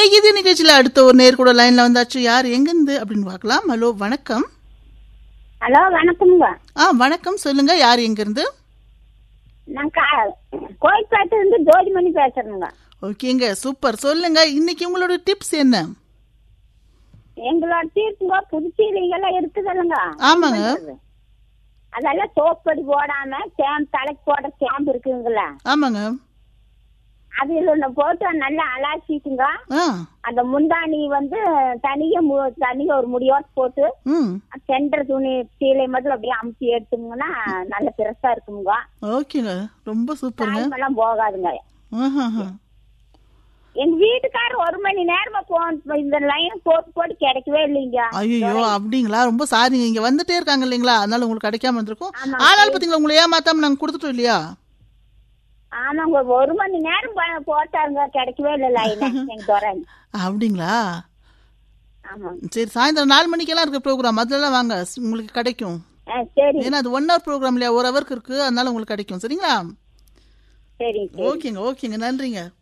சிநேகிதி நிகழ்ச்சியில அடுத்த ஒரு நேர் கூட லைன்ல வந்தாச்சு யார் எங்கிருந்து அப்படின்னு பார்க்கலாம் ஹலோ வணக்கம் ஹலோ வணக்கம்ங்க ஆ வணக்கம் சொல்லுங்க யார் எங்கிருந்து நான் கா கோயில்பேட்டை இருந்து ஜோதிமணி பேசுறேங்க ஓகேங்க சூப்பர் சொல்லுங்க இன்னைக்கு உங்களோட டிப்ஸ் என்ன எங்களோட தீர்ப்புங்க புதுச்சேரிங்கெல்லாம் இருக்குதுல்லங்க ஆமாங்க அதெல்லாம் சோப்படி போடாம கேம்ப் தலைக்கு போடுற கேம்ப் இருக்குங்களா ஆமாங்க அதுல ஒண்ணு போட்டு நல்லா அலாசிட்டுங்க ஆ அந்த முந்தாணி வந்து தனியா மு- தனியா ஒரு முடியோட்டு போட்டு ம் சென்டர் துணி சீலை மட்டும் அப்படியே அமுத்தி எடுத்தோம்னா நல்ல பெருசா இருக்குங்க ஓகேங்க ரொம்ப சூப்பருங்க டைம் எல்லாம் போகாதுங்க ஆஹாஹா. எங்க வீட்டுக்காரர் ஒரு மணி நேரமா போன் இந்த லைன் போட்டு போட்டு கிடைக்கவே இல்லைங்க ஐயோ அப்படிங்களா ரொம்ப சாரிங்க இங்க வந்துட்டே இருக்காங்க இல்லைங்களா அதனால உங்களுக்கு கிடைக்காம இருந்திருக்கும் ஆமா. ஆனாலும் பாத்தீங்களா உங்களை ஏமாத்தாம நாங்க கொடுத்துட்டோம் இல்லையா ஆமாங்க ஒரு மணி நேரம் ப- போட்டாருங்க கிடைக்கவே இல்லை லைன் எங்க துறை அப்படிங்களா ஆமாங்க சரி சாயந்தரம் நாலு மணிக்கெல்லாம் இருக்க ப்ரோக்ராம் அதுலலாம் வாங்க உங்களுக்கு கிடைக்கும் ஆ, சரி ஏன்னா அது ஒன் ஹவர் ப்ரோக்ராம் இல்லையா ஒரு ஹவருக்கு இருக்கு அதனால உங்களுக்கு கிடைக்கும் சரிங்களா சரி ஓகேங்க ஓகேங்க நன்றிங்க